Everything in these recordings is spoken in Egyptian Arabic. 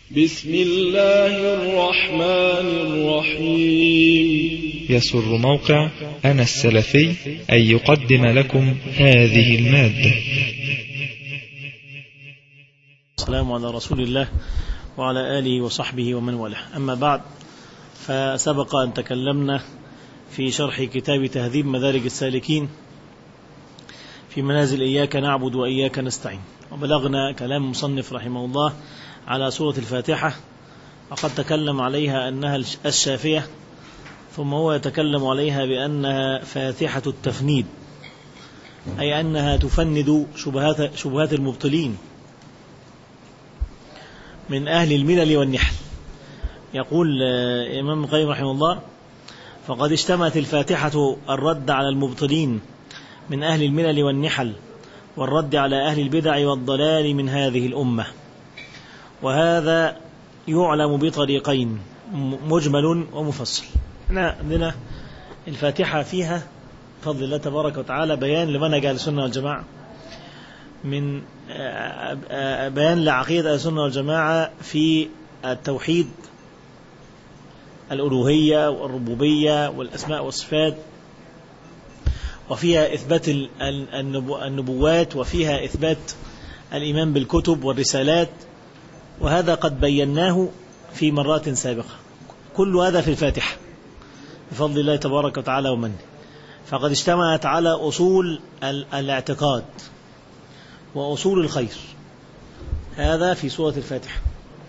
بسم الله الرحمن الرحيم يسر موقع أنا السلفي أن يقدم لكم هذه المادة السلام على رسول الله وعلى آله وصحبه ومن والاه أما بعد فسبق أن تكلمنا في شرح كتاب تهذيب مدارج السالكين في منازل إياك نعبد وإياك نستعين وبلغنا كلام مصنف رحمه الله على سورة الفاتحة وقد تكلم عليها أنها الشافية ثم هو يتكلم عليها بأنها فاتحة التفنيد أي أنها تفند شبهات, شبهات المبطلين من أهل الملل والنحل يقول إمام القيم رحمه الله فقد اشتمت الفاتحة الرد على المبطلين من أهل الملل والنحل والرد على أهل البدع والضلال من هذه الأمة وهذا يعلم بطريقين مجمل ومفصل احنا عندنا الفاتحة فيها بفضل الله تبارك وتعالى بيان لمنهج أهل السنة والجماعة من بيان لعقيدة أهل السنة والجماعة في التوحيد الألوهية والربوبية والأسماء والصفات وفيها إثبات النبوات وفيها إثبات الإيمان بالكتب والرسالات وهذا قد بيناه في مرات سابقة كل هذا في الفاتحة بفضل الله تبارك وتعالى ومنه فقد اجتمعت على أصول الاعتقاد وأصول الخير هذا في سورة الفاتحة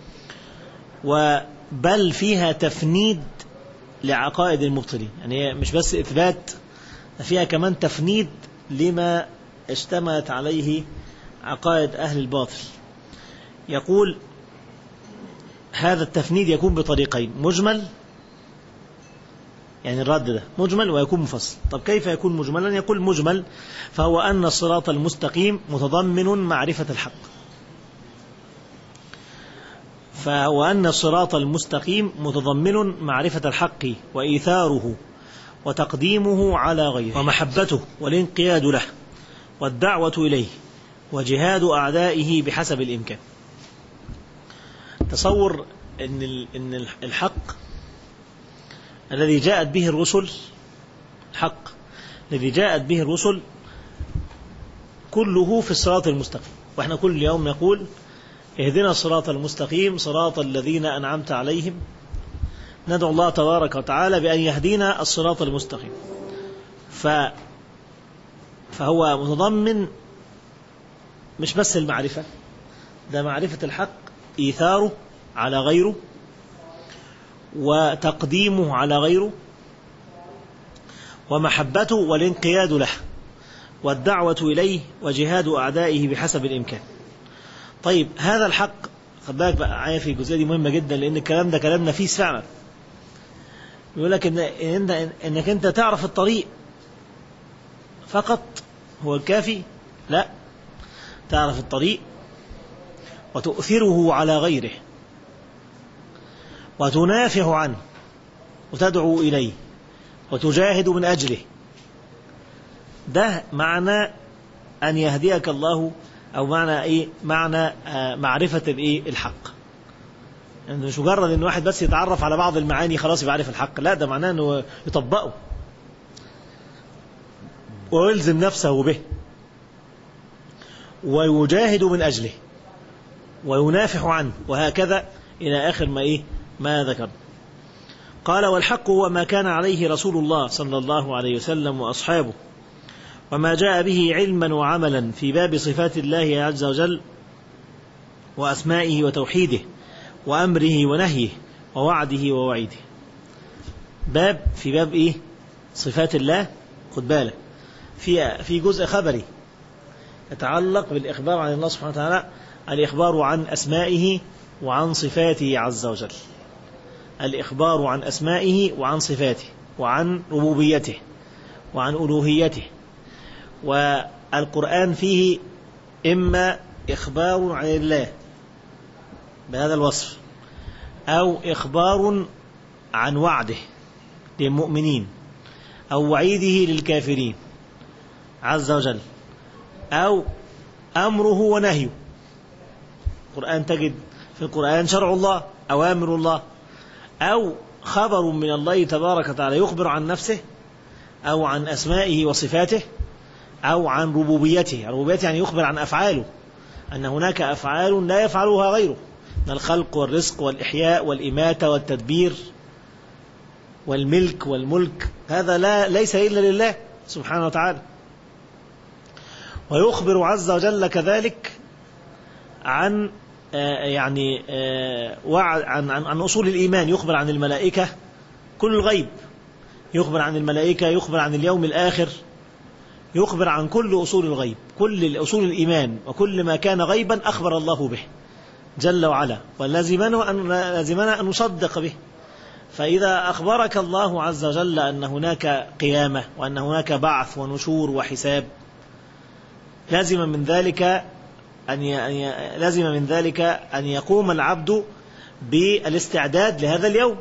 وبل فيها تفنيد لعقائد المبطلين يعني مش بس إثبات فيها كمان تفنيد لما اشتملت عليه عقائد أهل الباطل يقول هذا التفنيد يكون بطريقين مجمل يعني الرد ده مجمل ويكون مفصل طب كيف يكون مجملا يقول مجمل فهو أن الصراط المستقيم متضمن معرفة الحق فهو أن الصراط المستقيم متضمن معرفة الحق وإيثاره وتقديمه على غيره ومحبته والانقياد له والدعوة إليه وجهاد أعدائه بحسب الإمكان تصور ان ان الحق الذي جاءت به الرسل الحق الذي جاءت به الرسل كله في الصراط المستقيم واحنا كل يوم نقول اهدنا الصراط المستقيم صراط الذين انعمت عليهم ندعو الله تبارك وتعالى بان يهدينا الصراط المستقيم ف فهو متضمن مش بس المعرفه ده معرفه الحق إيثاره على غيره وتقديمه على غيره ومحبته والانقياد له والدعوة إليه وجهاد أعدائه بحسب الإمكان طيب هذا الحق خد بالك بقى عاية في الجزئية دي مهمة جدا لأن الكلام ده كلام نفيس فعلا يقول لك إن إن إنك أنت تعرف الطريق فقط هو الكافي لا تعرف الطريق وتؤثره على غيره وتنافع عنه وتدعو إليه وتجاهد من أجله ده معنى أن يهديك الله أو معنى إيه معنى آه معرفة الإيه الحق يعني مش مجرد إن واحد بس يتعرف على بعض المعاني خلاص يبقى عارف الحق لا ده معناه إنه يطبقه ويلزم نفسه به ويجاهد من أجله وينافح عنه وهكذا إلى آخر ما إيه ما ذكر قال والحق هو ما كان عليه رسول الله صلى الله عليه وسلم وأصحابه وما جاء به علما وعملا في باب صفات الله عز وجل وأسمائه وتوحيده وأمره ونهيه ووعده ووعيده باب في باب إيه صفات الله خد بالك في في جزء خبري يتعلق بالإخبار عن الله سبحانه وتعالى الإخبار عن أسمائه وعن صفاته عز وجل الإخبار عن أسمائه وعن صفاته وعن ربوبيته وعن ألوهيته والقرآن فيه إما إخبار عن الله بهذا الوصف أو إخبار عن وعده للمؤمنين أو وعيده للكافرين عز وجل أو أمره ونهيه القرآن تجد في القرآن شرع الله أوامر الله أو خبر من الله تبارك وتعالى يخبر عن نفسه أو عن أسمائه وصفاته أو عن ربوبيته ربوبيته يعني يخبر عن أفعاله أن هناك أفعال لا يفعلها غيره من الخلق والرزق والإحياء والإماتة والتدبير والملك والملك هذا لا ليس إلا لله سبحانه وتعالى ويخبر عز وجل كذلك عن يعني وعد عن, عن عن اصول الايمان يخبر عن الملائكه كل الغيب يخبر عن الملائكه يخبر عن اليوم الاخر يخبر عن كل اصول الغيب كل اصول الايمان وكل ما كان غيبا اخبر الله به جل وعلا ولازمنا ان لازمنا ان نصدق به فاذا اخبرك الله عز وجل ان هناك قيامه وان هناك بعث ونشور وحساب لازم من ذلك أن ي... لازم من ذلك أن يقوم العبد بالاستعداد لهذا اليوم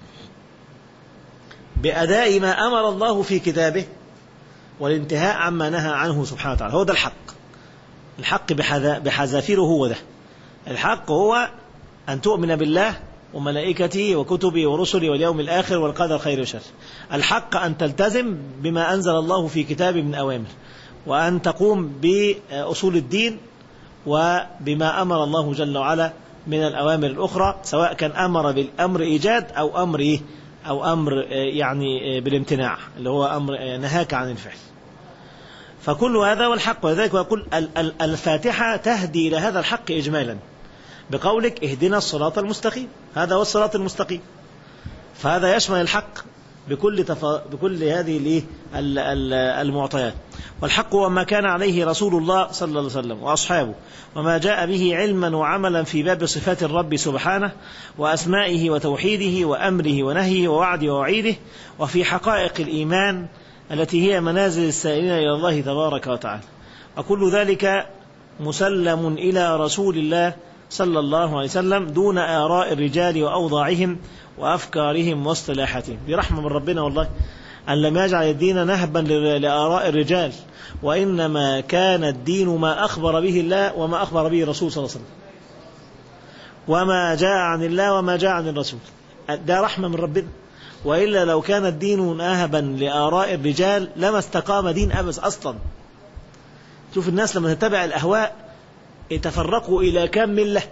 بأداء ما أمر الله في كتابه والانتهاء عما نهى عنه سبحانه وتعالى هو ده الحق الحق بحذافيره هو ده الحق هو أن تؤمن بالله وملائكته وكتبه ورسله واليوم الآخر والقدر خير وشر الحق أن تلتزم بما أنزل الله في كتابه من أوامر وأن تقوم بأصول الدين وبما أمر الله جل وعلا من الأوامر الأخرى سواء كان أمر بالأمر إيجاد أو أمر إيه أو أمر يعني بالامتناع اللي هو أمر نهاك عن الفعل فكل هذا والحق ولذلك يقول الفاتحة تهدي إلى هذا الحق إجمالا بقولك اهدنا الصراط المستقيم هذا هو الصراط المستقيم فهذا يشمل الحق بكل تفا... بكل هذه الايه المعطيات والحق هو ما كان عليه رسول الله صلى الله عليه وسلم واصحابه وما جاء به علما وعملا في باب صفات الرب سبحانه واسمائه وتوحيده وامره ونهيه ووعده ووعيده وفي حقائق الايمان التي هي منازل السائلين الى الله تبارك وتعالى وكل ذلك مسلم الى رسول الله صلى الله عليه وسلم دون آراء الرجال وأوضاعهم وأفكارهم واصطلاحاتهم دي رحمة من ربنا والله أن لم يجعل الدين نهبا لآراء الرجال وإنما كان الدين ما أخبر به الله وما أخبر به الرسول صلى الله عليه وسلم وما جاء عن الله وما جاء عن الرسول ده رحمة من ربنا وإلا لو كان الدين ناهبا لآراء الرجال لما استقام دين أبس أصلا شوف الناس لما تتبع الأهواء يتفرقوا إلى كم ملة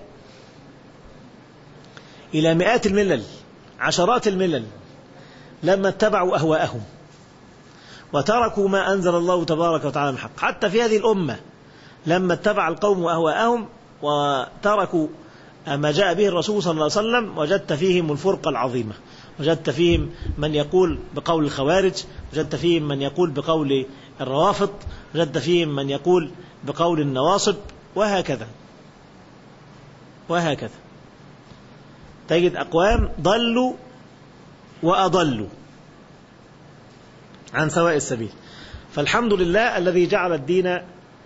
إلى مئات الملل عشرات الملل لما اتبعوا أهواءهم وتركوا ما أنزل الله تبارك وتعالى من حق حتى في هذه الأمة لما اتبع القوم أهواءهم وتركوا ما جاء به الرسول صلى الله عليه وسلم وجدت فيهم الفرقة العظيمة وجدت فيهم من يقول بقول الخوارج وجدت فيهم من يقول بقول الروافض وجدت فيهم من يقول بقول النواصب وهكذا وهكذا تجد أقوام ضلوا وأضلوا عن سواء السبيل فالحمد لله الذي جعل الدين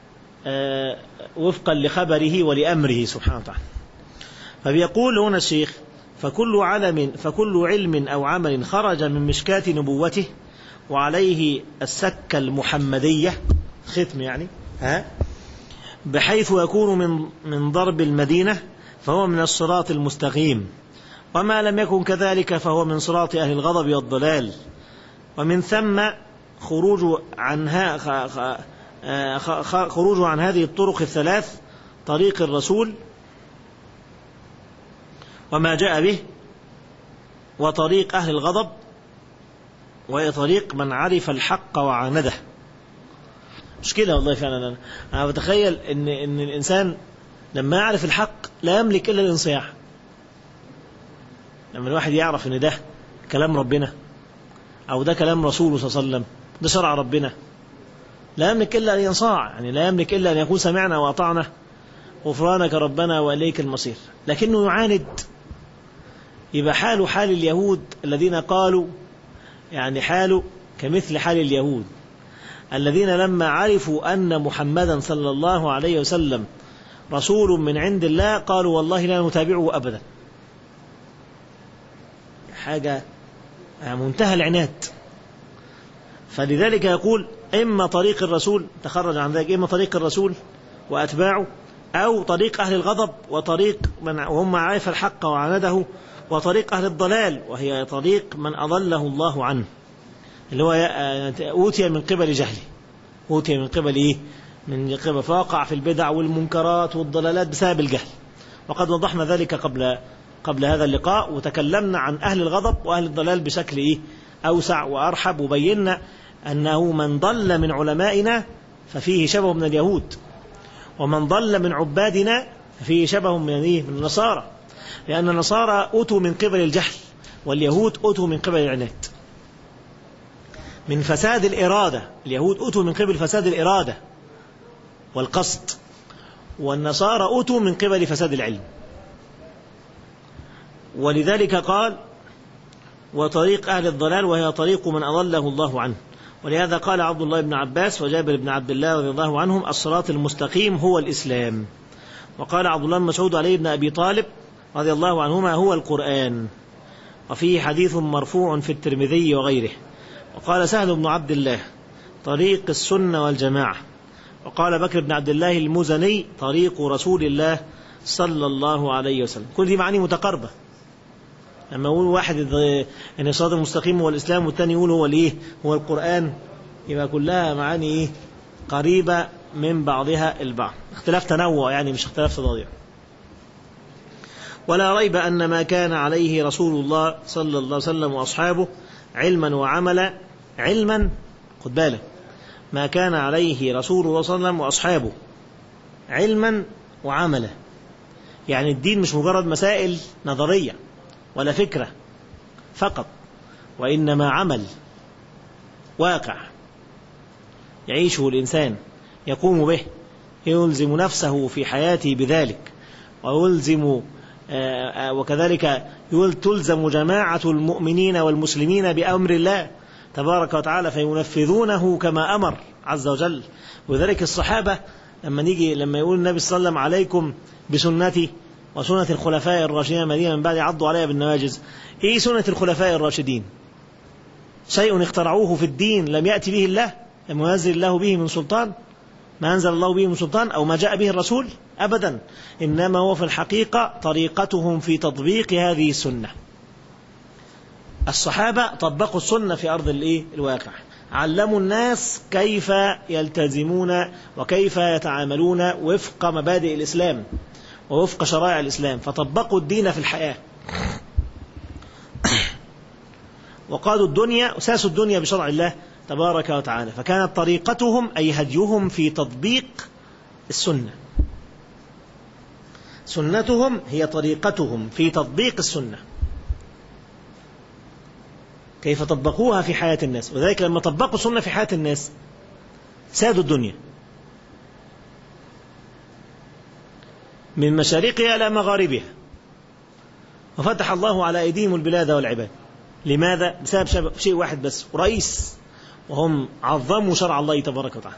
وفقا لخبره ولأمره سبحانه وتعالى فبيقول هنا الشيخ فكل علم فكل علم أو عمل خرج من مشكاة نبوته وعليه السكة المحمدية ختم يعني ها بحيث يكون من من ضرب المدينة فهو من الصراط المستقيم وما لم يكن كذلك فهو من صراط أهل الغضب والضلال ومن ثم خروج عنها خروج عن هذه الطرق الثلاث طريق الرسول وما جاء به وطريق أهل الغضب وهي طريق من عرف الحق وعانده مشكلة والله فعلا أنا, أنا بتخيل إن إن الإنسان لما يعرف الحق لا يملك إلا الانصياع لما الواحد يعرف إن ده كلام ربنا أو ده كلام رسوله صلى الله عليه وسلم ده شرع ربنا لا يملك إلا أن ينصاع يعني لا يملك إلا أن يكون سمعنا وأطعنا غفرانك ربنا وإليك المصير لكنه يعاند يبقى حاله حال اليهود الذين قالوا يعني حاله كمثل حال اليهود الذين لما عرفوا أن محمدا صلى الله عليه وسلم رسول من عند الله قالوا والله لا نتابعه أبدا حاجة منتهى العناد فلذلك يقول إما طريق الرسول تخرج عن ذلك إما طريق الرسول وأتباعه أو طريق أهل الغضب وطريق من وهم عرف الحق وعانده وطريق أهل الضلال وهي طريق من أضله الله عنه اللي هو أوتي من قبل جهله أوتي من قبل إيه؟ من قبل فوقع في البدع والمنكرات والضلالات بسبب الجهل وقد وضحنا ذلك قبل قبل هذا اللقاء وتكلمنا عن أهل الغضب وأهل الضلال بشكل إيه؟ أوسع وأرحب وبينا أنه من ضل من علمائنا ففيه شبه من اليهود ومن ضل من عبادنا ففيه شبه من إيه؟ من النصارى لأن النصارى أتوا من قبل الجهل واليهود أتوا من قبل العناد من فساد الإرادة اليهود أتوا من قبل فساد الإرادة والقصد والنصارى أتوا من قبل فساد العلم ولذلك قال وطريق أهل الضلال وهي طريق من أضله الله عنه ولهذا قال عبد الله بن عباس وجابر بن عبد الله رضي الله عنهم الصراط المستقيم هو الإسلام وقال عبد الله بن مسعود علي بن أبي طالب رضي الله عنهما هو القرآن وفيه حديث مرفوع في الترمذي وغيره وقال سهل بن عبد الله طريق السنة والجماعة وقال بكر بن عبد الله المزني طريق رسول الله صلى الله عليه وسلم كل دي معاني متقاربة لما يقول واحد ان الصراط المستقيم هو الاسلام والثاني يقول هو الايه هو القران يبقى كلها معاني ايه قريبه من بعضها البعض اختلاف تنوع يعني مش اختلاف تضادع ولا ريب ان ما كان عليه رسول الله صلى الله عليه وسلم واصحابه علما وعملا علما خد بالك ما كان عليه رسول الله صلى الله عليه وسلم واصحابه علما وعملا يعني الدين مش مجرد مسائل نظريه ولا فكرة فقط وإنما عمل واقع يعيشه الإنسان يقوم به يلزم نفسه في حياته بذلك ويلزم وكذلك تلزم جماعة المؤمنين والمسلمين بأمر الله تبارك وتعالى فينفذونه كما أمر عز وجل وذلك الصحابة لما نيجي لما يقول النبي صلى الله عليه وسلم عليكم بسنتي وسنة الخلفاء الراشدين المدينة من بعد عضوا عليها بالنواجز إيه سنة الخلفاء الراشدين شيء اخترعوه في الدين لم يأتي به الله لم ينزل الله به من سلطان ما أنزل الله به من سلطان أو ما جاء به الرسول أبدا إنما هو في الحقيقة طريقتهم في تطبيق هذه السنة الصحابة طبقوا السنة في أرض الإيه؟ الواقع علموا الناس كيف يلتزمون وكيف يتعاملون وفق مبادئ الإسلام ووفق شرائع الإسلام فطبقوا الدين في الحياة وقادوا الدنيا أساسوا الدنيا بشرع الله تبارك وتعالى فكانت طريقتهم أي هديهم في تطبيق السنة سنتهم هي طريقتهم في تطبيق السنة كيف طبقوها في حياة الناس وذلك لما طبقوا السنة في حياة الناس سادوا الدنيا من مشارقها إلى مغاربها وفتح الله على أيديهم البلاد والعباد لماذا؟ بسبب شيء واحد بس رئيس وهم عظموا شرع الله تبارك وتعالى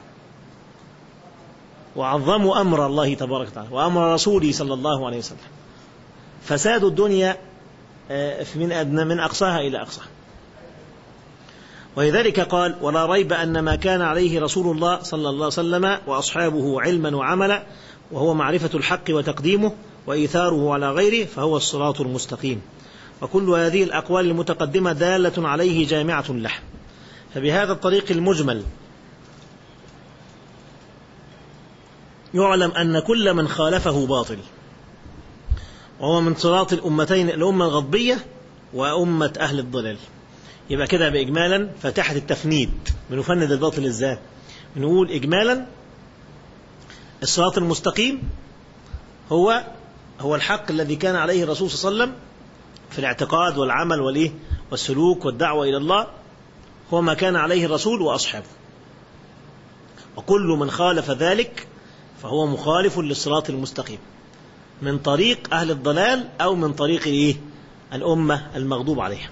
وعظموا أمر الله تبارك وتعالى وأمر رسوله صلى الله عليه وسلم فسادوا الدنيا من أدنى من أقصاها إلى أقصاها ولذلك قال ولا ريب أن ما كان عليه رسول الله صلى الله عليه وسلم وأصحابه علما وعملا وهو معرفة الحق وتقديمه وإيثاره على غيره فهو الصراط المستقيم وكل هذه الأقوال المتقدمة دالة عليه جامعة له فبهذا الطريق المجمل يعلم أن كل من خالفه باطل وهو من صراط الأمتين الأمة الغضبية وأمة أهل الضلال يبقى كده بإجمالا فاتحة التفنيد بنفند الباطل إزاي بنقول إجمالا الصراط المستقيم هو هو الحق الذي كان عليه الرسول صلى الله عليه وسلم في الاعتقاد والعمل والإيه والسلوك والدعوة إلى الله هو ما كان عليه الرسول وأصحابه وكل من خالف ذلك فهو مخالف للصراط المستقيم من طريق أهل الضلال أو من طريق إيه الأمة المغضوب عليها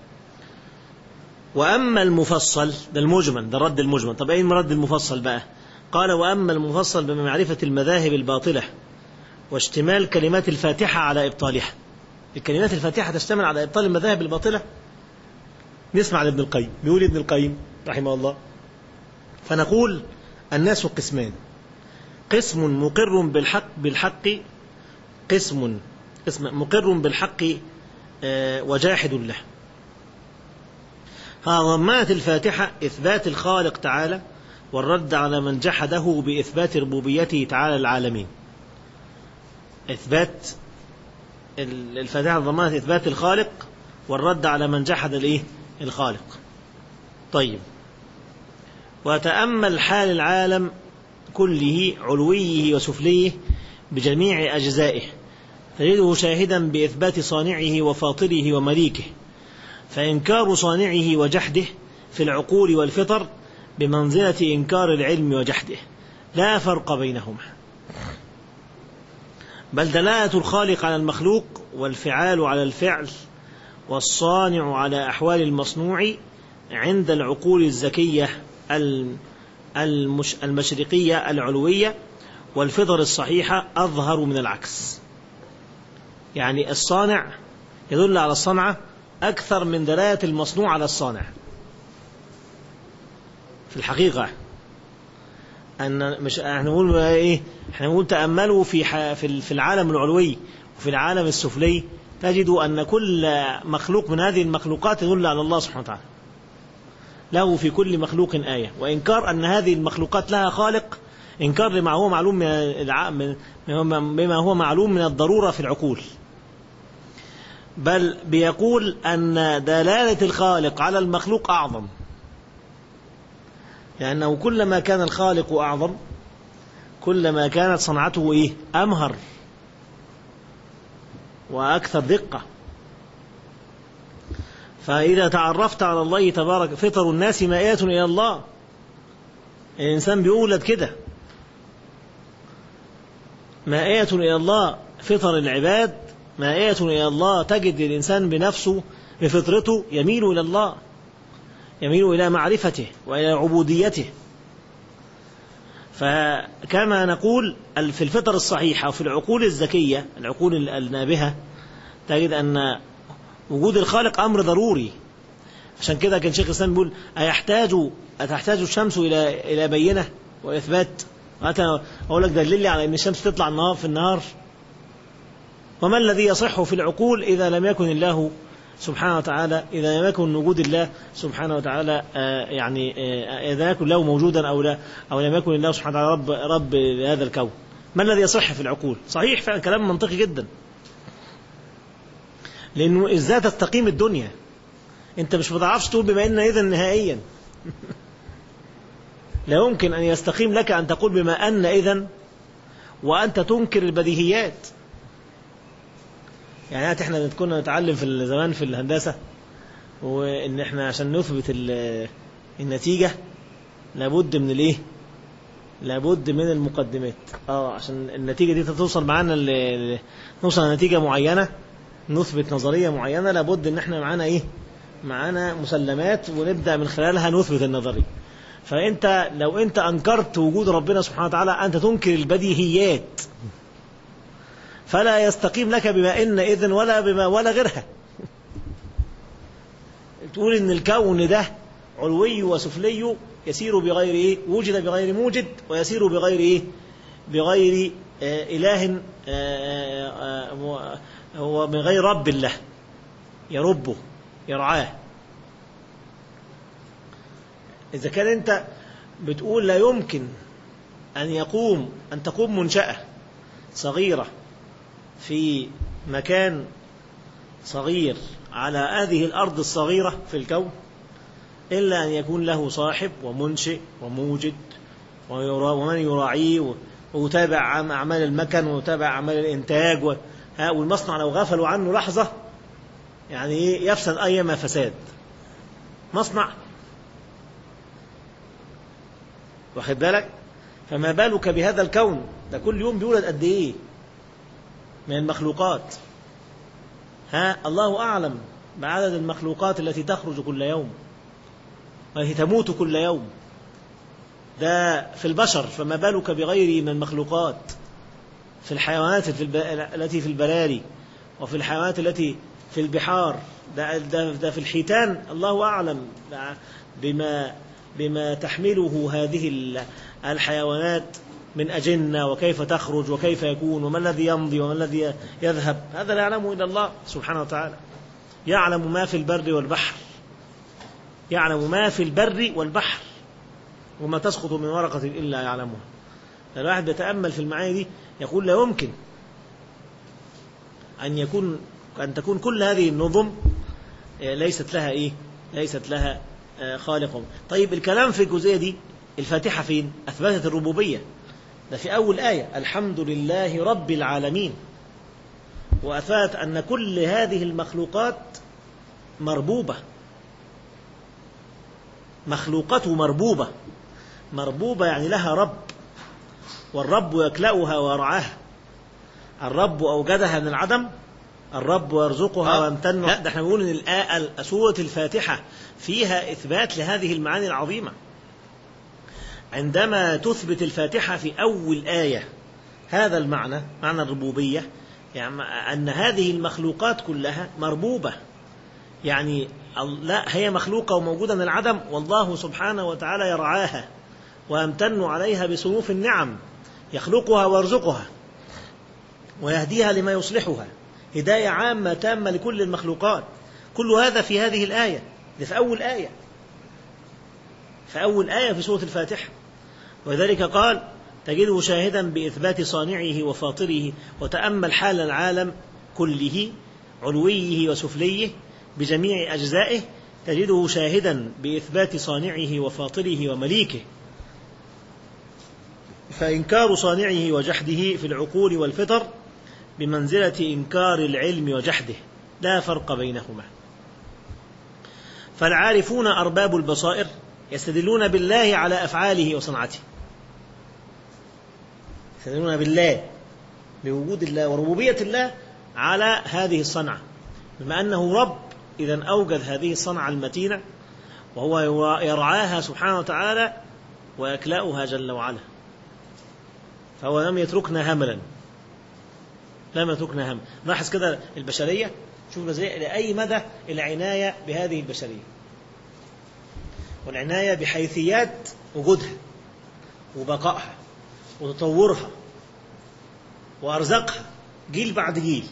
وأما المفصل ده المجمل ده الرد المجمل طب أين مرد المفصل بقى قال وأما المفصل بمعرفة المذاهب الباطلة واشتمال كلمات الفاتحة على إبطالها الكلمات الفاتحة تشتمل على إبطال المذاهب الباطلة نسمع لابن القيم بيقول ابن القيم رحمه الله فنقول الناس قسمان قسم مقر بالحق بالحق قسم قسم مقر بالحق آه، وجاحد له ضمنت الفاتحة إثبات الخالق تعالى والرد على من جحده بإثبات ربوبيته تعالى العالمين إثبات الفاتحة ضمنت إثبات الخالق والرد على من جحد الإيه الخالق طيب وتأمل حال العالم كله علويه وسفليه بجميع أجزائه تجده شاهدا بإثبات صانعه وفاطره ومليكه فإنكار صانعه وجحده في العقول والفطر بمنزلة إنكار العلم وجحده لا فرق بينهما بل دلالة الخالق على المخلوق والفعال على الفعل والصانع على أحوال المصنوع عند العقول الزكية المشرقية العلوية والفطر الصحيحة أظهر من العكس يعني الصانع يدل على الصنعة أكثر من دلالة المصنوع على الصانع في الحقيقة أن مش احنا نقول إيه احنا نقول تأملوا في في العالم العلوي وفي العالم السفلي تجدوا أن كل مخلوق من هذه المخلوقات يدل على الله سبحانه وتعالى له في كل مخلوق آية وإنكار أن هذه المخلوقات لها خالق إنكار لما هو معلوم من بما هو معلوم من الضرورة في العقول بل بيقول أن دلالة الخالق على المخلوق أعظم لأنه كلما كان الخالق أعظم كلما كانت صنعته إيه أمهر وأكثر دقة فإذا تعرفت على الله تبارك فطر الناس مائية إلى الله الإنسان بيولد كده مائية إلى الله فطر العباد مائية إلى الله تجد الإنسان بنفسه بفطرته يميل إلى الله يميل إلى معرفته وإلى عبوديته فكما نقول في الفطر الصحيحة وفي العقول الذكية العقول النابهة تجد أن وجود الخالق أمر ضروري عشان كده كان شيخ الإسلام بيقول أيحتاج أتحتاج الشمس إلى إلى بينة وإثبات أقول لك دلل لي على أن الشمس تطلع النهار في النهار وما الذي يصح في العقول إذا لم يكن الله سبحانه وتعالى إذا لم يكن وجود الله سبحانه وتعالى آه، يعني آه، إذا لم يكن له موجودا أو لا أو لم يكن الله سبحانه وتعالى رب رب لهذا الكون ما الذي يصح في العقول صحيح فعلا كلام منطقي جدا لأنه إزاي تستقيم الدنيا أنت مش بتعرفش تقول بما إن إذا نهائيا لا يمكن أن يستقيم لك أن تقول بما أن إذا وأنت تنكر البديهيات يعني احنا كنا نتعلم في زمان في الهندسة وان احنا عشان نثبت النتيجة لابد من الايه لابد من المقدمات اه عشان النتيجة دي توصل معانا نوصل لنتيجة معينة نثبت نظرية معينة لابد ان احنا معانا ايه معانا مسلمات ونبدأ من خلالها نثبت النظرية فانت لو انت انكرت وجود ربنا سبحانه وتعالى انت تنكر البديهيات فلا يستقيم لك بما إن إذن ولا بما ولا غيرها تقول إن الكون ده علوي وسفلي يسير بغير إيه وجد بغير موجد ويسير بغير إيه بغير آه إله آه آه هو من غير رب الله يربه يرعاه إذا كان أنت بتقول لا يمكن أن يقوم أن تقوم منشأة صغيرة في مكان صغير على هذه الأرض الصغيرة في الكون إلا أن يكون له صاحب ومنشئ وموجد ومن يراعيه ويتابع أعمال المكن ويتابع أعمال الإنتاج والمصنع لو غفلوا عنه لحظة يعني يفسد أيما فساد مصنع واخد بالك فما بالك بهذا الكون ده كل يوم بيولد قد ايه من المخلوقات ها الله أعلم بعدد المخلوقات التي تخرج كل يوم والتي تموت كل يوم ده في البشر فما بالك بغيره من المخلوقات في الحيوانات التي في البراري وفي الحيوانات التي في البحار ده, ده, ده في الحيتان الله أعلم بما بما تحمله هذه الحيوانات من أجنة وكيف تخرج وكيف يكون وما الذي يمضي وما الذي يذهب هذا لا يعلمه إلا الله سبحانه وتعالى يعلم ما في البر والبحر يعلم ما في البر والبحر وما تسقط من ورقة إلا يعلمها الواحد بيتأمل في المعاني دي يقول لا يمكن أن يكون أن تكون كل هذه النظم ليست لها إيه ليست لها خالق طيب الكلام في الجزئية دي الفاتحة فين أثبتت الربوبية ده في أول آية الحمد لله رب العالمين وأثبت أن كل هذه المخلوقات مربوبة مخلوقته مربوبة مربوبة يعني لها رب والرب يكلأها ويرعاها الرب أوجدها من العدم الرب يرزقها ويمتن ده احنا بنقول ان الآية سورة الفاتحة فيها إثبات لهذه المعاني العظيمة عندما تثبت الفاتحة في أول آية هذا المعنى معنى الربوبية يعني أن هذه المخلوقات كلها مربوبة يعني لا هي مخلوقة وموجودة من العدم والله سبحانه وتعالى يرعاها ويمتن عليها بصنوف النعم يخلقها ويرزقها ويهديها لما يصلحها هداية عامة تامة لكل المخلوقات كل هذا في هذه الآية دي في أول آية في أول آية في سورة الفاتحة ولذلك قال تجده شاهدا بإثبات صانعه وفاطره وتأمل حال العالم كله علويه وسفليه بجميع أجزائه تجده شاهدا بإثبات صانعه وفاطره ومليكه فإنكار صانعه وجحده في العقول والفطر بمنزلة إنكار العلم وجحده لا فرق بينهما فالعارفون أرباب البصائر يستدلون بالله على أفعاله وصنعته يستدلون بالله بوجود الله وربوبية الله على هذه الصنعة بما أنه رب إذا أوجد هذه الصنعة المتينة وهو يرعاها سبحانه وتعالى ويكلأها جل وعلا فهو لم يتركنا هملا لم يتركنا هم لاحظ كده البشرية شوفنا زي لأي مدى العناية بهذه البشرية والعناية بحيثيات وجودها وبقائها وتطورها وأرزقها جيل بعد جيل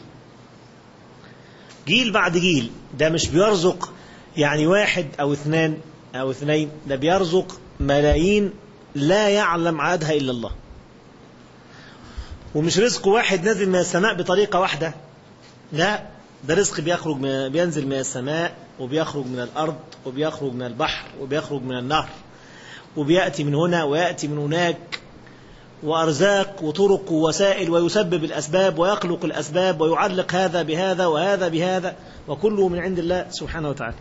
جيل بعد جيل ده مش بيرزق يعني واحد أو اثنان أو اثنين ده بيرزق ملايين لا يعلم عددها إلا الله ومش رزق واحد نازل من السماء بطريقة واحدة لا ده رزق بيخرج من بينزل من السماء وبيخرج من الأرض وبيخرج من البحر وبيخرج من النهر وبيأتي من هنا ويأتي من هناك وأرزاق وطرق ووسائل ويسبب الأسباب ويخلق الأسباب ويعلق هذا بهذا وهذا بهذا وكله من عند الله سبحانه وتعالى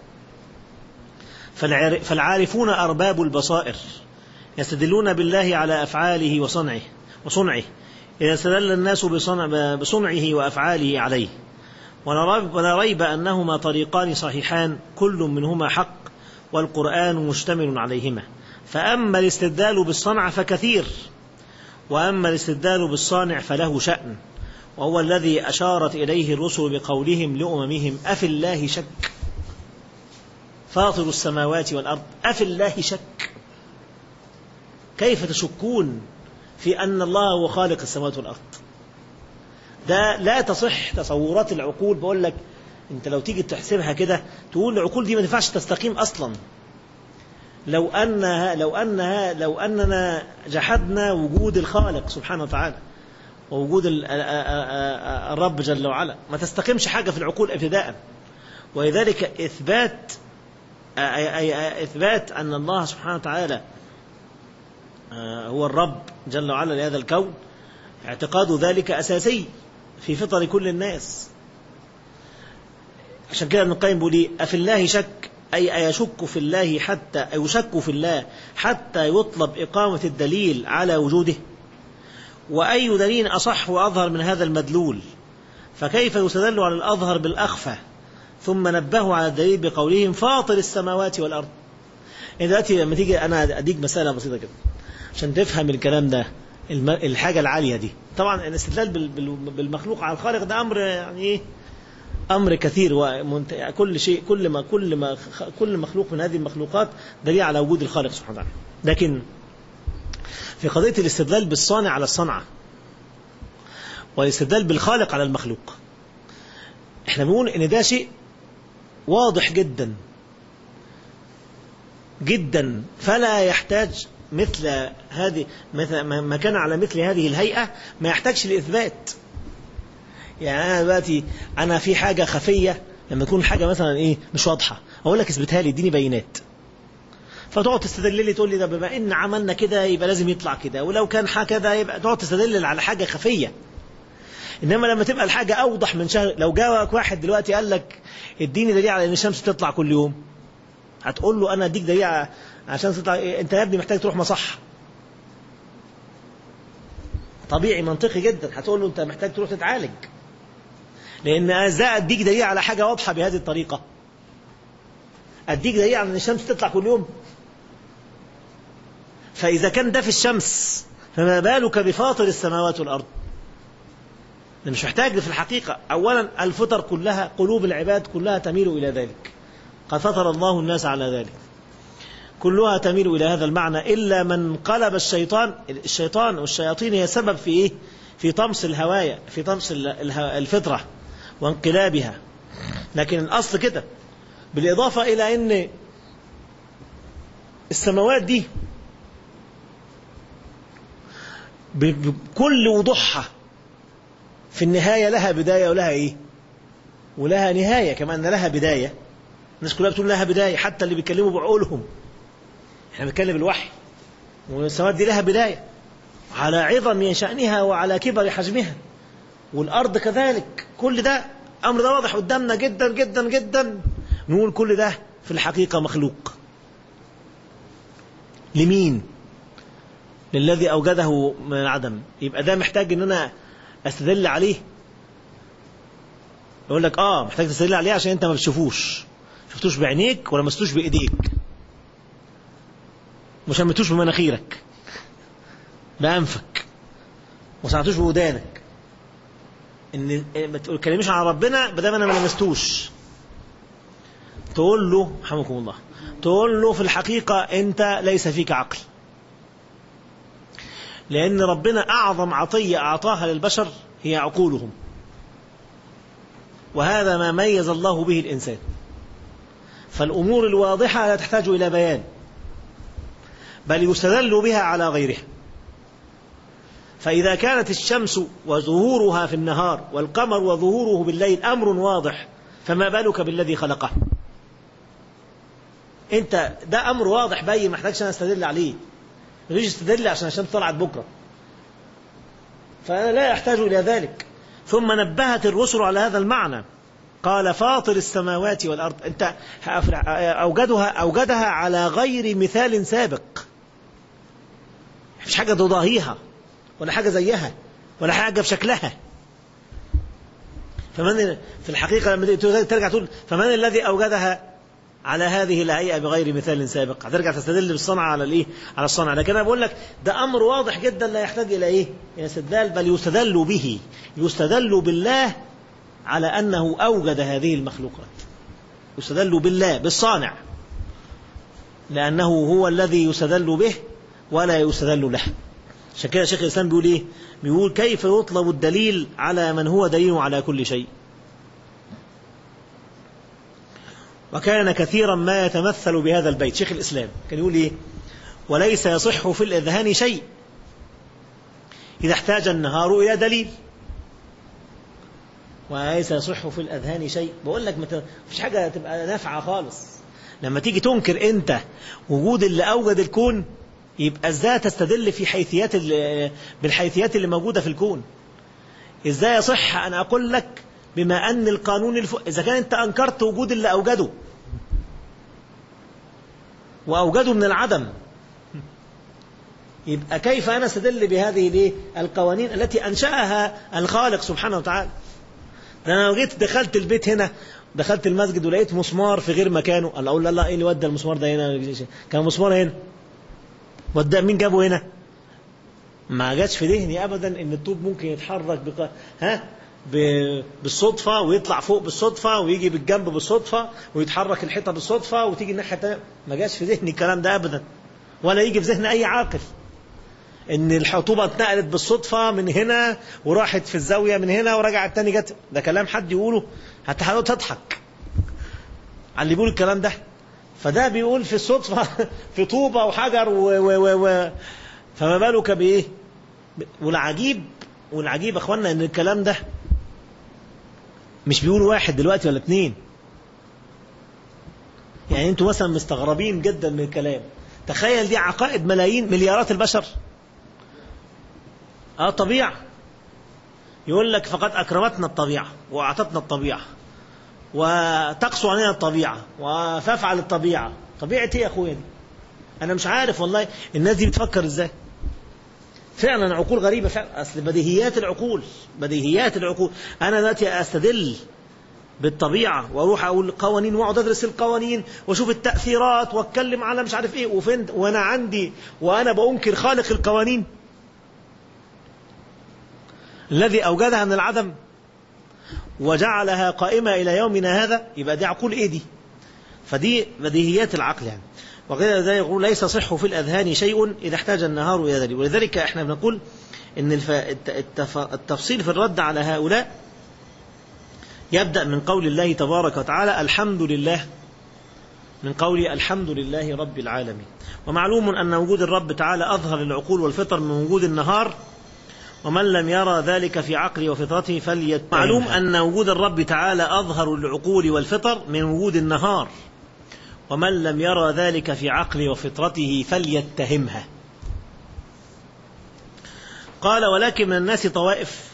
فالعارفون أرباب البصائر يستدلون بالله على أفعاله وصنعه وصنعه إذا استدل الناس بصنع بصنعه وأفعاله عليه ولا ريب أنهما طريقان صحيحان كل منهما حق والقرآن مشتمل عليهما فأما الاستدلال بالصنع فكثير وأما الاستدلال بالصانع فله شأن وهو الذي أشارت إليه الرسل بقولهم لأممهم أفي الله شك فاطر السماوات والأرض أفي الله شك كيف تشكون في أن الله هو خالق السماوات والأرض ده لا تصح تصورات العقول بقول لك انت لو تيجي تحسبها كده تقول العقول دي ما تنفعش تستقيم اصلا لو انها لو انها لو اننا جحدنا وجود الخالق سبحانه وتعالى ووجود الرب جل وعلا ما تستقيمش حاجه في العقول ابتداء ولذلك اثبات اثبات ان الله سبحانه وتعالى هو الرب جل وعلا لهذا الكون اعتقاد ذلك اساسي في فطر كل الناس عشان كده ابن القيم بيقول ايه أفي الله شك أي أيشك في الله حتى أيشك في الله حتى يطلب إقامة الدليل على وجوده وأي دليل أصح وأظهر من هذا المدلول فكيف يستدل على الأظهر بالأخفى ثم نبهوا على الدليل بقولهم فاطر السماوات والأرض دلوقتي لما تيجي أنا أديك مسألة بسيطة كده عشان تفهم الكلام ده الحاجة العالية دي طبعا الاستدلال بالمخلوق على الخالق ده أمر يعني إيه أمر كثير وكل شيء كل ما كل ما كل مخلوق من هذه المخلوقات دليل على وجود الخالق سبحانه وتعالى لكن في قضية الاستدلال بالصانع على الصنعة والاستدلال بالخالق على المخلوق احنا بنقول ان ده شيء واضح جدا جدا فلا يحتاج مثل هذه مثل ما كان على مثل هذه الهيئة ما يحتاجش لإثبات يعني أنا دلوقتي أنا في حاجة خفية لما تكون حاجة مثلا إيه مش واضحة أقول لك اثبتها لي اديني بينات فتقعد تستدل لي تقول لي ده بما ان عملنا كده يبقى لازم يطلع كده ولو كان كده يبقى تقعد تستدل على حاجه خفيه انما لما تبقى الحاجه اوضح من شهر لو جاءك واحد دلوقتي قال لك اديني دليل على ان الشمس تطلع كل يوم هتقول له انا اديك دليل عشان تطلع انت يا ابني محتاج تروح مصحه طبيعي منطقي جدا هتقول له انت محتاج تروح تتعالج لان ازاي اديك دليل على حاجه واضحه بهذه الطريقه اديك دليل على ان الشمس تطلع كل يوم فاذا كان ده في الشمس فما بالك بفاطر السماوات والارض ده مش محتاج في الحقيقه اولا الفطر كلها قلوب العباد كلها تميل الى ذلك قد فطر الله الناس على ذلك كلها تميل إلى هذا المعنى إلا من قلب الشيطان الشيطان والشياطين هي سبب في إيه؟ في طمس الهوايا في طمس الفطرة وانقلابها لكن الأصل كده بالإضافة إلى أن السماوات دي بكل وضوحها في النهاية لها بداية ولها إيه ولها نهاية كما أن لها بداية الناس كلها بتقول لها بداية حتى اللي بيتكلموا بعقولهم احنا بنتكلم بالوحي والسماوات دي لها بداية على عظم شأنها وعلى كبر حجمها والأرض كذلك كل ده أمر ده واضح قدامنا جدا جدا جدا نقول كل ده في الحقيقة مخلوق لمين للذي أوجده من العدم يبقى ده محتاج ان انا استدل عليه يقول لك اه محتاج تستدل عليه عشان انت ما بتشوفوش شفتوش بعينيك ولا مستوش بايديك ما شمتوش بمناخيرك بأنفك ما سمعتوش بودانك ان ما تكلميش عن ربنا بدل انا ما لمستوش تقول له رحمكم الله تقول له في الحقيقة انت ليس فيك عقل لأن ربنا أعظم عطية أعطاها للبشر هي عقولهم وهذا ما ميز الله به الإنسان فالأمور الواضحة لا تحتاج إلى بيان بل يستدل بها على غيرها فإذا كانت الشمس وظهورها في النهار والقمر وظهوره بالليل أمر واضح فما بالك بالذي خلقه انت ده امر واضح باين ما احتاجش انا استدل عليه ما تجيش تستدل عشان الشمس طلعت بكره فانا لا يحتاج الى ذلك ثم نبهت الرسل على هذا المعنى قال فاطر السماوات والارض انت اوجدها اوجدها على غير مثال سابق مش حاجه تضاهيها ولا حاجه زيها ولا حاجه بشكلها فمن في الحقيقه لما ترجع تقول فمن الذي اوجدها على هذه الهيئة بغير مثال سابق هترجع تستدل بالصنعة على الايه على الصنعة لكن انا بقول لك ده امر واضح جدا لا يحتاج الى ايه الى استدلال بل يستدل به يستدل بالله على انه اوجد هذه المخلوقات يستدل بالله بالصانع لانه هو الذي يستدل به ولا يستدل له عشان كده شيخ الاسلام بيقول ايه بيقول كيف يطلب الدليل على من هو دليل على كل شيء وكان كثيرا ما يتمثل بهذا البيت شيخ الإسلام كان يقول إيه وليس يصح في الإذهان شيء إذا احتاج النهار إلى دليل وليس يصح في الأذهان شيء بقول لك مت... مفيش حاجة تبقى نافعة خالص لما تيجي تنكر أنت وجود اللي أوجد الكون يبقى ازاي تستدل في حيثيات بالحيثيات اللي موجودة في الكون ازاي يصح أن أقول لك بما أن القانون الف... إذا كان أنت أنكرت وجود اللي أوجده وأوجده من العدم يبقى كيف أنا استدل بهذه الايه القوانين التي أنشأها الخالق سبحانه وتعالى ده أنا لو جيت دخلت البيت هنا دخلت المسجد ولقيت مسمار في غير مكانه الله أقول لا لا إيه اللي ودى المسمار ده هنا كان مسمار هنا ودى مين جابه هنا ما جاتش في ذهني أبدا إن الطوب ممكن يتحرك بق... ها بالصدفة ويطلع فوق بالصدفة ويجي بالجنب بالصدفة ويتحرك الحيطة بالصدفة وتيجي الناحية التانية ما جاش في ذهني الكلام ده أبدا ولا يجي في ذهن أي عاقل ان الحطوبه اتنقلت بالصدفه من هنا وراحت في الزاويه من هنا ورجعت تاني جت ده كلام حد يقوله هتحاول تضحك على اللي بيقول الكلام ده فده بيقول في الصدفه في طوبه وحجر و و و و فما بالك بايه والعجيب والعجيب يا اخوانا ان الكلام ده مش بيقول واحد دلوقتي ولا اتنين يعني انتوا مثلا مستغربين جدا من الكلام تخيل دي عقائد ملايين مليارات البشر اه طبيعة يقول لك فقد أكرمتنا الطبيعة وأعطتنا الطبيعة وتقسو علينا الطبيعة وتفعل الطبيعة طبيعة ايه يا اخويا دي انا مش عارف والله الناس دي بتفكر ازاي فعلا عقول غريبة فعلا أصل بديهيات العقول بديهيات العقول أنا دلوقتي أستدل بالطبيعة وأروح أقول قوانين وأقعد أدرس القوانين وأشوف التأثيرات وأتكلم على مش عارف إيه وفين وأنا عندي وأنا بأنكر خالق القوانين الذي أوجدها من العدم وجعلها قائمة إلى يومنا هذا يبقى دي عقول إيه دي فدي بديهيات العقل يعني وغير ذلك يقول ليس صح في الأذهان شيء إذا احتاج النهار إلى ذلك ولذلك احنا بنقول إن الف... التف... التفصيل في الرد على هؤلاء يبدأ من قول الله تبارك وتعالى الحمد لله من قول الحمد لله رب العالمين ومعلوم أن وجود الرب تعالى أظهر للعقول والفطر من وجود النهار ومن لم يرى ذلك في عقله وفطرته فليت معلوم أن وجود الرب تعالى أظهر للعقول والفطر من وجود النهار ومن لم يرى ذلك في عقله وفطرته فليتهمها قال ولكن من الناس طوائف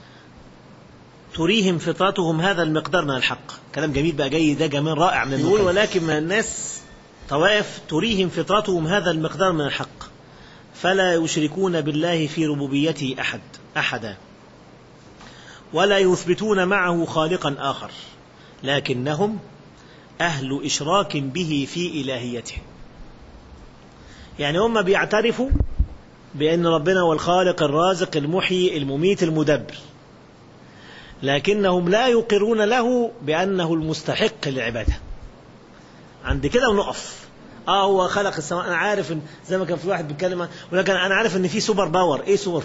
تريهم فطرتهم هذا المقدار من الحق كلام جميل بقى جاي ده جميل رائع من نقول ولكن من الناس طوائف تريهم فطرتهم هذا المقدار من الحق فلا يشركون بالله في ربوبيته أحد أحدا ولا يثبتون معه خالقا آخر لكنهم أهل إشراك به في إلهيته يعني هم بيعترفوا بأن ربنا هو الخالق الرازق المحيي المميت المدبر لكنهم لا يقرون له بأنه المستحق للعبادة عند كده ونقف اه هو خلق السماء انا عارف ان زي ما كان في واحد بيتكلم ولكن انا عارف ان في سوبر باور ايه سوبر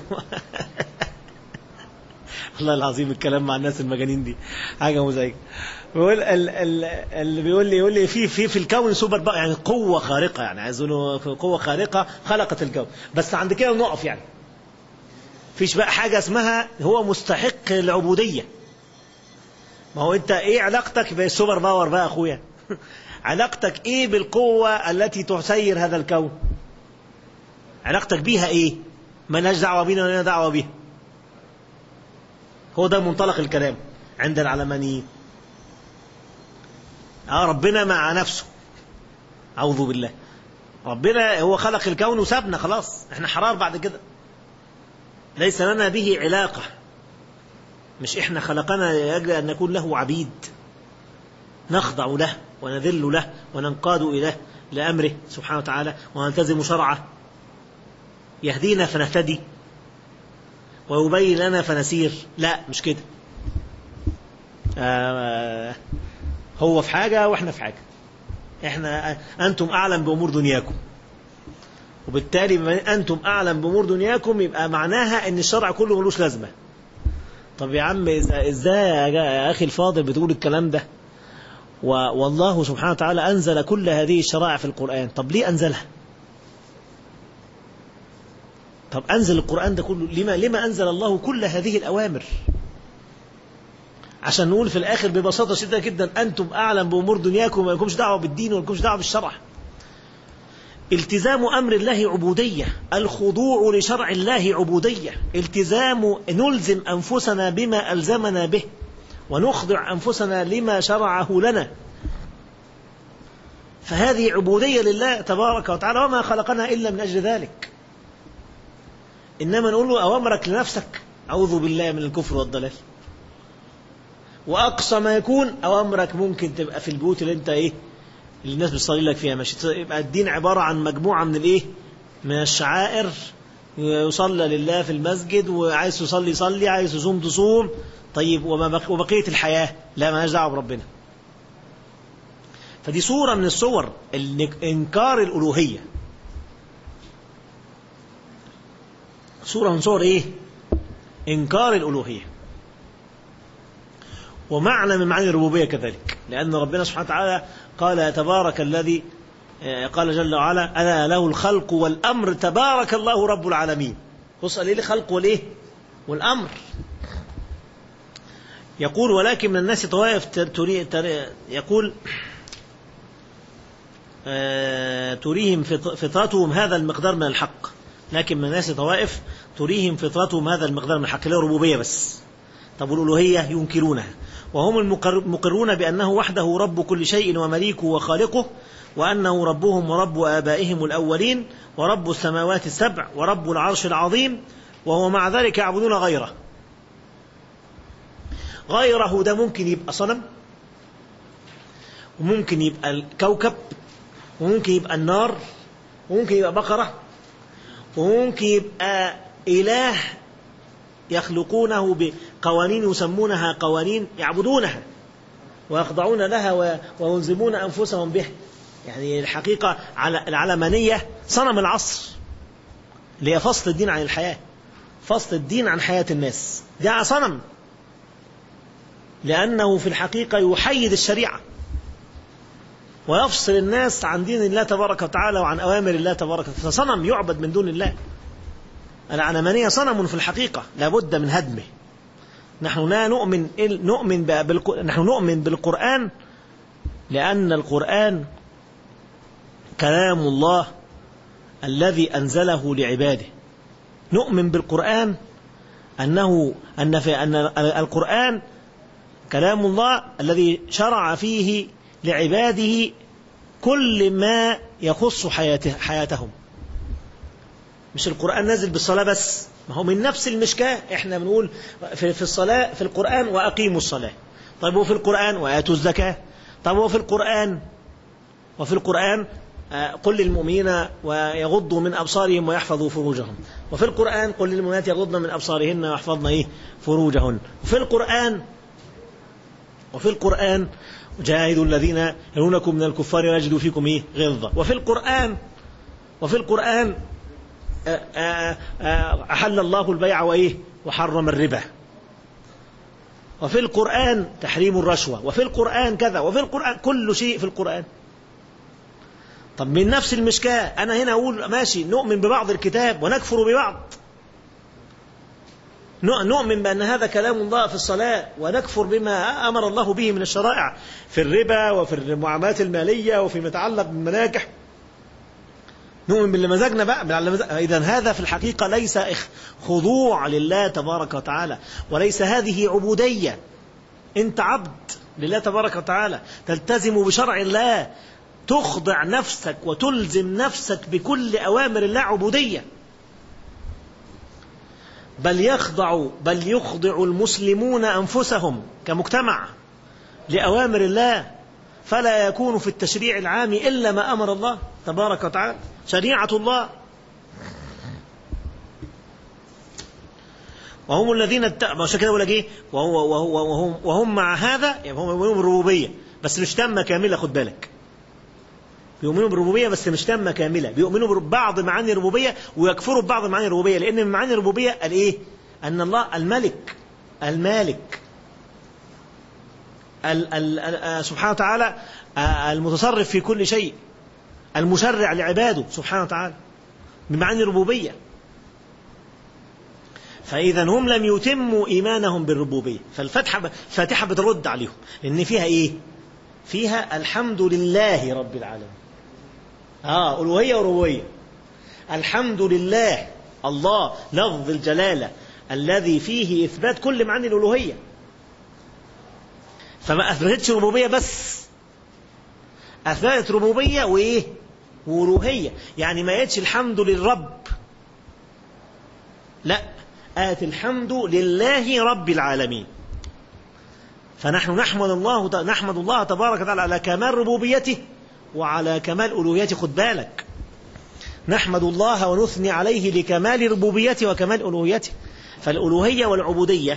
والله العظيم الكلام مع الناس المجانين دي حاجه مزعجه بيقول ال ال اللي بيقول لي يقول لي في في في الكون سوبر باور يعني قوه خارقه يعني عايز قوه خارقه خلقت الكون بس عند كده نقف يعني فيش بقى حاجه اسمها هو مستحق للعبوديه ما هو انت ايه علاقتك بالسوبر باور بقى اخويا علاقتك ايه بالقوة التي تسير هذا الكون علاقتك بيها ايه مالهاش دعوة بينا ولا دعوة بيها هو ده منطلق الكلام عند العلمانيين اه ربنا مع نفسه اعوذ بالله ربنا هو خلق الكون وسابنا خلاص احنا حرار بعد كده ليس لنا به علاقة مش احنا خلقنا لاجل ان نكون له عبيد نخضع له ونذل له وننقاد إليه لأمره سبحانه وتعالى ونلتزم شرعه يهدينا فنهتدي ويبين لنا فنسير لا مش كده آه هو في حاجة وإحنا في حاجة إحنا أنتم أعلم بأمور دنياكم وبالتالي بما أنتم أعلم بأمور دنياكم يبقى معناها أن الشرع كله ملوش لازمة طب يا عم إزاي يا أخي الفاضل بتقول الكلام ده والله سبحانه وتعالى أنزل كل هذه الشرائع في القرآن طب ليه أنزلها طب أنزل القرآن ده كله لما, لما أنزل الله كل هذه الأوامر عشان نقول في الآخر ببساطة شديدة جدا أنتم أعلم بأمور دنياكم ما لكمش دعوة بالدين وما لكمش دعوة بالشرع التزام أمر الله عبودية الخضوع لشرع الله عبودية التزام نلزم أنفسنا بما ألزمنا به ونخضع أنفسنا لما شرعه لنا فهذه عبودية لله تبارك وتعالى وما خلقنا إلا من أجل ذلك إنما نقول له أوامرك لنفسك أعوذ بالله من الكفر والضلال وأقصى ما يكون أوامرك ممكن تبقى في البيوت اللي أنت إيه اللي الناس بتصلي لك فيها ماشي يبقى الدين عبارة عن مجموعة من الإيه من الشعائر يصلى لله في المسجد وعايز تصلي يصلي عايز تصوم تصوم طيب وبقية الحياة لا مالهاش دعوة بربنا فدي صورة من الصور إنكار الألوهية صورة من صور إيه إنكار الألوهية ومعنى من معاني الربوبية كذلك لأن ربنا سبحانه وتعالى قال تبارك الذي قال جل وعلا أنا له الخلق والأمر تبارك الله رب العالمين بص قال ليه الخلق والإيه والأمر يقول ولكن من الناس طوائف تري تري يقول آه تريهم فطرتهم هذا المقدار من الحق لكن من الناس طوائف تريهم فطرتهم هذا المقدار من الحق اللي هو ربوبية بس طب والألوهية ينكرونها وهم المقرون بأنه وحده رب كل شيء ومليكه وخالقه وأنه ربهم ورب آبائهم الأولين ورب السماوات السبع ورب العرش العظيم وهو مع ذلك يعبدون غيره غيره ده ممكن يبقى صنم وممكن يبقى الكوكب وممكن يبقى النار وممكن يبقى بقرة وممكن يبقى إله يخلقونه بقوانين يسمونها قوانين يعبدونها ويخضعون لها ويلزمون أنفسهم بها يعني الحقيقة على العلمانية صنم العصر اللي هي فصل الدين عن الحياة فصل الدين عن حياة الناس ده صنم لأنه في الحقيقة يحيد الشريعة ويفصل الناس عن دين الله تبارك وتعالى وعن أوامر الله تبارك وتعالى فصنم يعبد من دون الله العلمانية صنم في الحقيقة لابد من هدمه نحن لا نؤمن نؤمن بالق... نحن نؤمن بالقرآن لأن القرآن كلام الله الذي أنزله لعباده نؤمن بالقرآن أنه أن في أن القرآن كلام الله الذي شرع فيه لعباده كل ما يخص حياته حياتهم مش القرآن نازل بالصلاة بس ما هو من نفس المشكاة احنا بنقول في, في الصلاة في القرآن وأقيموا الصلاة طيب وفي القرآن وآتوا الزكاة طيب وفي القرآن وفي القرآن قل للمؤمنين ويغضوا من أبصارهم ويحفظوا فروجهم وفي القرآن قل للمؤمنات يغضن من أبصارهن ويحفظن إيه فروجهن وفي القرآن وفي القرآن جاهدوا الذين يلونكم من الكفار ويجدوا فيكم إيه غلظة وفي القرآن وفي القرآن أحل الله البيع وإيه وحرم الربا وفي القرآن تحريم الرشوة وفي القرآن كذا وفي القرآن كل شيء في القرآن طب من نفس المشكاة أنا هنا أقول ماشي نؤمن ببعض الكتاب ونكفر ببعض نؤمن بأن هذا كلام الله في الصلاة ونكفر بما أمر الله به من الشرائع في الربا وفي المعاملات المالية وفيما يتعلق بالمناكح نؤمن باللي مزاجنا بقى إذا هذا في الحقيقة ليس خضوع لله تبارك وتعالى وليس هذه عبودية أنت عبد لله تبارك وتعالى تلتزم بشرع الله تخضع نفسك وتلزم نفسك بكل أوامر الله عبودية بل يخضع بل يخضع المسلمون أنفسهم كمجتمع لأوامر الله فلا يكون في التشريع العام إلا ما أمر الله تبارك وتعالى شريعة الله وهم الذين اتبعوا عشان كده بقول لك ايه وهو وهو وهم, وهم مع هذا يعني هم يؤمنون بالربوبيه بس مش تامه كامله خد بالك بيؤمنوا بالربوبيه بس مش تامه كامله بيؤمنوا ببعض معاني الربوبيه ويكفروا ببعض معاني الربوبيه لان من معاني الربوبيه الايه ان الله الملك المالك ال ال سبحانه وتعالى المتصرف في كل شيء المشرع لعباده سبحانه وتعالى بمعاني الربوبيه فإذا هم لم يتموا إيمانهم بالربوبية فالفتحة الفاتحة بترد عليهم لأن فيها إيه فيها الحمد لله رب العالمين آه ألوهية وربوبية الحمد لله الله لفظ الجلالة الذي فيه إثبات كل معاني الألوهية فما أثبتتش ربوبية بس أثبتت ربوبية وإيه وألوهية يعني ما قالتش الحمد للرب لا آت الحمد لله رب العالمين فنحن نحمد الله نحمد الله تبارك وتعالى على كمال ربوبيته وعلى كمال ألوهيته خد بالك نحمد الله ونثني عليه لكمال ربوبيته وكمال ألوهيته فالألوهية والعبودية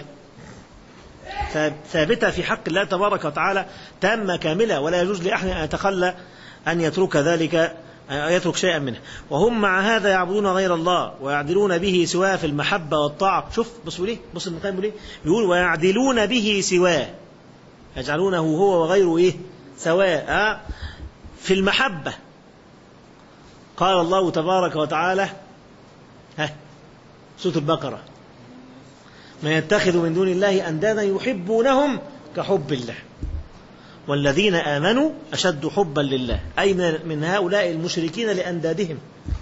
ثابتة في حق الله تبارك وتعالى تامة كاملة ولا يجوز لأحد أن يتخلى أن يترك ذلك يترك شيئا منها وهم مع هذا يعبدون غير الله ويعدلون به سواه في المحبة والطاعة شوف بص ليه بص ابن القيم بيقول ايه بيقول ويعدلون به سواه يجعلونه هو وغيره ايه سواء آه في المحبة قال الله تبارك وتعالى ها سورة البقرة من يتخذ من دون الله أندادا يحبونهم كحب الله والذين آمنوا أشد حبا لله أي من هؤلاء المشركين لأندادهم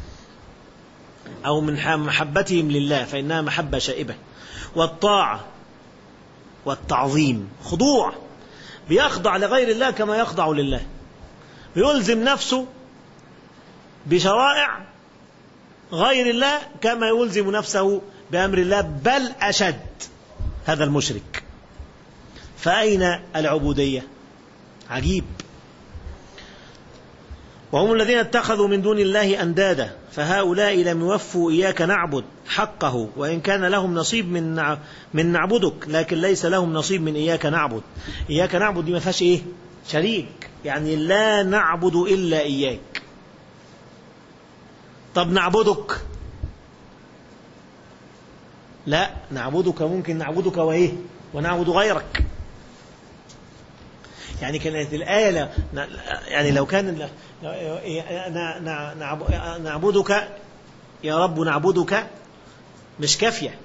أو من محبتهم لله فإنها محبة شائبة والطاعة والتعظيم خضوع بيخضع لغير الله كما يخضع لله يلزم نفسه بشرائع غير الله كما يلزم نفسه بأمر الله بل أشد هذا المشرك فأين العبودية عجيب وهم الذين اتخذوا من دون الله أندادا فهؤلاء لم يوفوا إياك نعبد حقه وإن كان لهم نصيب من من نعبدك لكن ليس لهم نصيب من إياك نعبد إياك نعبد دي ما فيهاش إيه شريك يعني لا نعبد إلا إياك طب نعبدك لا نعبدك ممكن نعبدك وإيه ونعبد غيرك يعني كانت الآية يعني لو كان نعبدك يا رب نعبدك مش كافية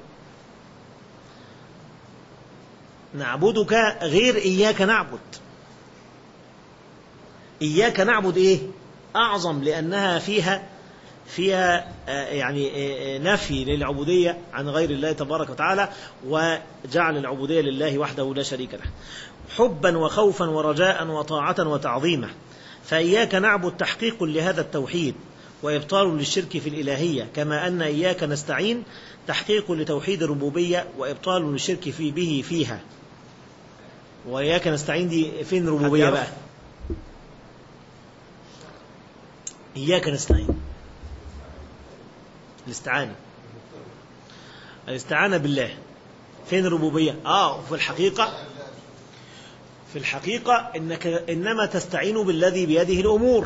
نعبدك غير إياك نعبد إياك نعبد إيه أعظم لأنها فيها فيها يعني نفي للعبودية عن غير الله تبارك وتعالى وجعل العبودية لله وحده لا شريك له حبا وخوفا ورجاء وطاعة وتعظيما فإياك نعبد تحقيق لهذا التوحيد وإبطال للشرك في الإلهية كما أن إياك نستعين تحقيق لتوحيد الربوبية وإبطال للشرك في به فيها وإياك نستعين دي فين ربوبية بقى إياك نستعين الاستعانة الاستعانة بالله فين الربوبية آه في الحقيقة في الحقيقة إنك إنما تستعين بالذي بيده الأمور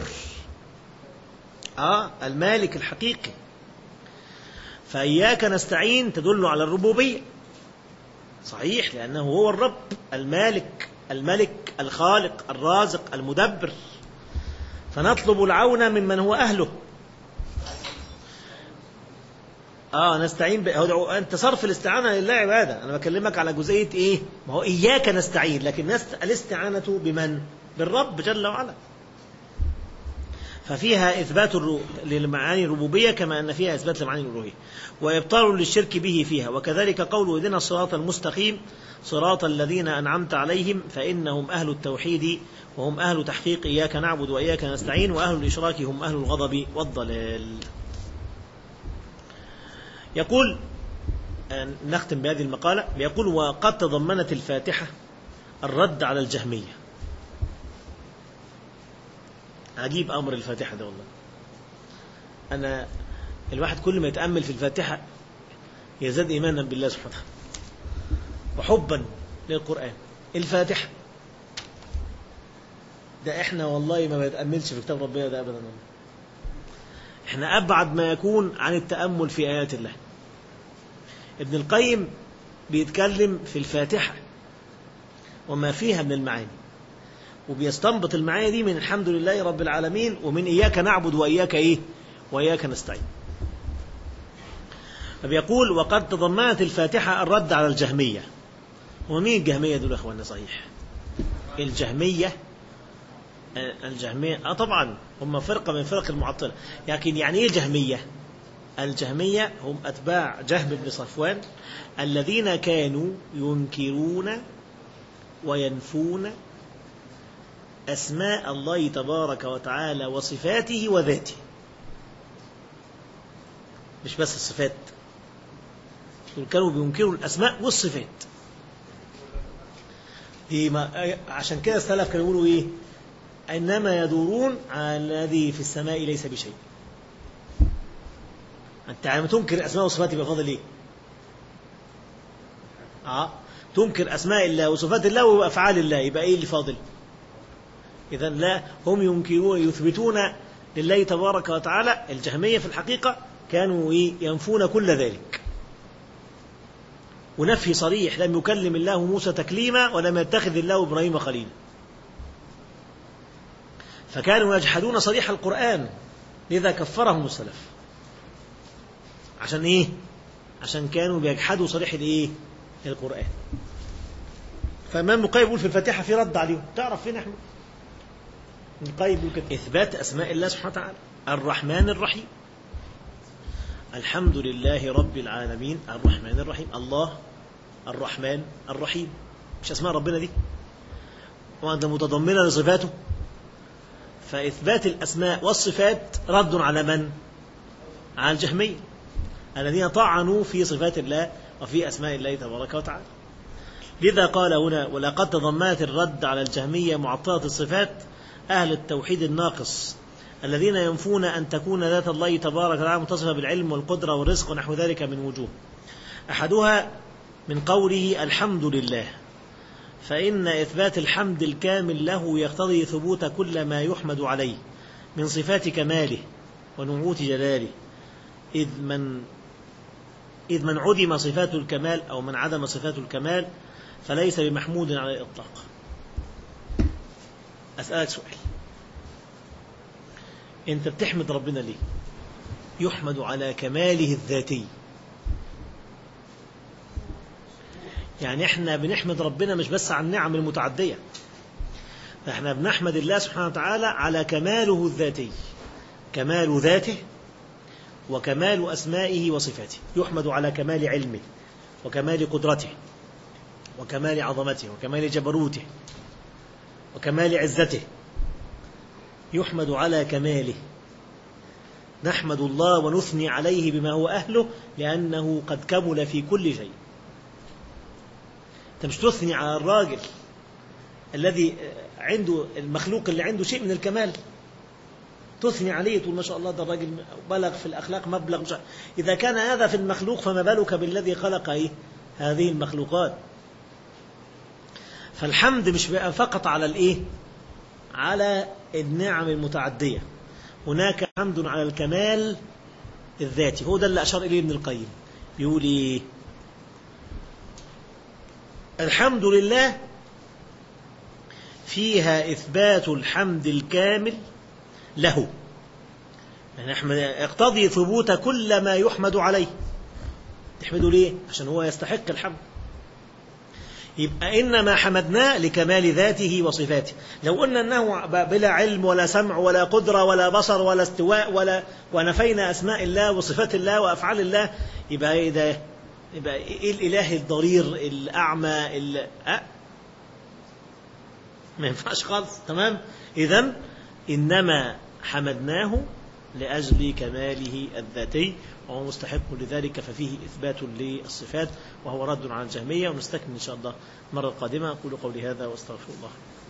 آه المالك الحقيقي فإياك نستعين تدل على الربوبية صحيح لأنه هو الرب المالك الملك الخالق الرازق المدبر فنطلب العون ممن هو أهله اه نستعين ب... هو انت صرف الاستعانه لله عباده انا بكلمك على جزئيه ايه ما هو اياك نستعين لكن نست... الاستعانه بمن بالرب جل وعلا ففيها اثبات الرو... للمعاني الربوبيه كما ان فيها اثبات لمعاني الالوهيه وابطال للشرك به فيها وكذلك قول اهدنا الصراط المستقيم صراط الذين انعمت عليهم فانهم اهل التوحيد وهم اهل تحقيق اياك نعبد واياك نستعين واهل الاشراك هم اهل الغضب والضلال يقول نختم بهذه المقالة يقول وقد تضمنت الفاتحة الرد على الجهمية عجيب أمر الفاتحة ده والله أنا الواحد كل ما يتأمل في الفاتحة يزداد إيمانا بالله سبحانه وتعالى وحبا للقرآن الفاتحة ده احنا والله ما بنتأملش في كتاب ربنا ده أبدا احنا أبعد ما يكون عن التأمل في آيات الله ابن القيم بيتكلم في الفاتحة وما فيها من المعاني وبيستنبط المعاني دي من الحمد لله رب العالمين ومن إياك نعبد وإياك إيه وإياك نستعين فبيقول وقد تضمنت الفاتحة الرد على الجهمية ومين الجهمية دول يا أخوانا صحيح الجهمية الجهمية آه طبعا هم فرقة من فرق المعطلة لكن يعني إيه جهمية الجهمية هم أتباع جهم بن صفوان الذين كانوا ينكرون وينفون أسماء الله تبارك وتعالى وصفاته وذاته مش بس الصفات كانوا بينكروا الأسماء والصفات دي ما عشان كده السلف كانوا يقولوا إيه إنما يدورون على الذي في السماء ليس بشيء أنت عم تنكر أسماء وصفات يبقى فاضل إيه؟ آه تنكر أسماء الله وصفات الله وأفعال الله يبقى إيه اللي فاضل؟ إذا لا هم ينكرون يثبتون لله تبارك وتعالى الجهمية في الحقيقة كانوا إيه؟ ينفون كل ذلك ونفي صريح لم يكلم الله موسى تكليما ولم يتخذ الله إبراهيم خليلا فكانوا يجحدون صريح القرآن لذا كفرهم السلف عشان إيه عشان كانوا بيجحدوا صريح الإيه القرآن فإمام القيم يقول في الفاتحة في رد عليهم تعرف فين احنا القيم يقول كده إثبات أسماء الله سبحانه وتعالى الرحمن الرحيم الحمد لله رب العالمين الرحمن الرحيم الله الرحمن الرحيم مش أسماء ربنا دي وأنت متضمنة لصفاته فإثبات الأسماء والصفات رد على من؟ على الجهمية الذين طعنوا في صفات الله وفي أسماء الله تبارك وتعالى لذا قال هنا ولقد تضمنت الرد على الجهمية معطلة الصفات أهل التوحيد الناقص الذين ينفون أن تكون ذات الله تبارك وتعالى متصفة بالعلم والقدرة والرزق ونحو ذلك من وجوه أحدها من قوله الحمد لله فإن إثبات الحمد الكامل له يقتضي ثبوت كل ما يحمد عليه من صفات كماله ونعوت جلاله إذ من إذ من عدم صفات الكمال أو من عدم صفات الكمال فليس بمحمود على الإطلاق أسألك سؤال أنت بتحمد ربنا ليه يحمد على كماله الذاتي يعني احنا بنحمد ربنا مش بس عن النعم المتعدية احنا بنحمد الله سبحانه وتعالى على كماله الذاتي كمال ذاته وكمال أسمائه وصفاته يحمد على كمال علمه وكمال قدرته وكمال عظمته وكمال جبروته وكمال عزته يحمد على كماله نحمد الله ونثني عليه بما هو أهله لأنه قد كمل في كل شيء أنت مش تثني على الراجل الذي عنده المخلوق اللي عنده شيء من الكمال تثني عليه تقول ما شاء الله ده الراجل بلغ في الأخلاق مبلغ مش إذا كان هذا في المخلوق فما بالك بالذي خلق إيه؟ هذه المخلوقات فالحمد مش بقى فقط على الإيه على النعم المتعدية هناك حمد على الكمال الذاتي هو ده اللي أشار إليه ابن القيم بيقول إيه الحمد لله فيها إثبات الحمد الكامل له يعني احمد يقتضي ثبوت كل ما يحمد عليه تحمده ليه عشان هو يستحق الحمد يبقى إنما حمدناه لكمال ذاته وصفاته لو قلنا أنه بلا علم ولا سمع ولا قدرة ولا بصر ولا استواء ولا ونفينا أسماء الله وصفات الله وأفعال الله يبقى إيه ده يبقى إيه الإله الضرير الأعمى ال... أه؟ ما ينفعش خالص تمام إذا إنما حمدناه لأجل كماله الذاتي وهو مستحق لذلك ففيه إثبات للصفات وهو رد على الجهمية ونستكمل إن شاء الله مرة قادمة أقول قولي هذا واستغفر الله